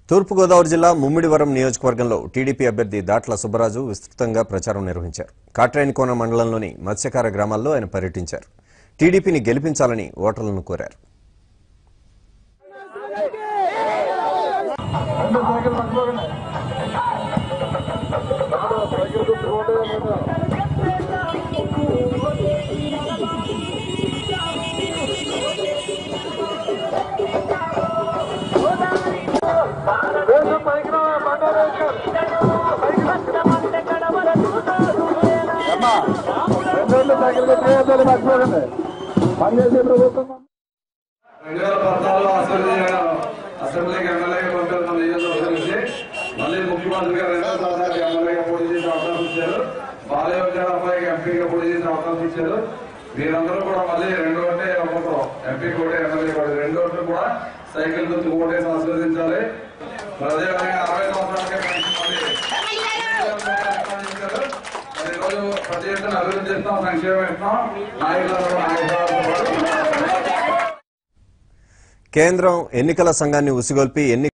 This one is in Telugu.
తూర్పుగోదావరి జిల్లా ముమ్మిడివరం నియోజకవర్గంలో టీడీపీ అభ్యర్థి దాట్ల సుబ్బరాజు విస్తృతంగా ప్రచారం నిర్వహించారు కాట్రేనికోన మండలంలోని మత్స్యకార గ్రామాల్లో ఆయన పర్యటించారు టీడీపీని గెలిపించాలని ఓటర్లను కోరారు రెండు సైకిల్ ప్రయోజనాలు మర్చిపోకండి పనిచేసే ప్రభుత్వం రెండు వేల పద్నాలుగులో అసెంబ్లీ అసెంబ్లీకి ఎమ్మెల్యేగా పంపారు మన నియోజకవర్గం నుంచి మళ్ళీ ముఖ్యమంత్రిగా రెండోసారి ఎమ్మెల్యేగా పోటీ చేసే అవకాశం ఇచ్చారు బాలయ్య గారు అబ్బాయికి ఎంపీగా పోటీ చేసే అవకాశం ఇచ్చారు మీరందరూ కూడా మళ్ళీ రెండు అంటే ఒక్కొక్కరు ఎంపీ కూడా ఎమ్మెల్యే కూడా రెండు ఓట్లు కూడా సైకిల్ గుర్తు ఓటేసి ఆశీర్వదించాలి మరి అదేవిధంగా అరవై సంవత్సరాలకే పెన్షన్ మళ్ళీ ఇచ్చారు. మరి ఈరోజు ప్రతి ఒక్కరిని అభివృద్ధి చేస్తాం సంక్షేమం ఇస్తాం నాయకులందరూ నాయకులతో పాటు కేంద్రం ఎన్నికల సంఘాన్ని ఉసిగొల్పి ఎన్ని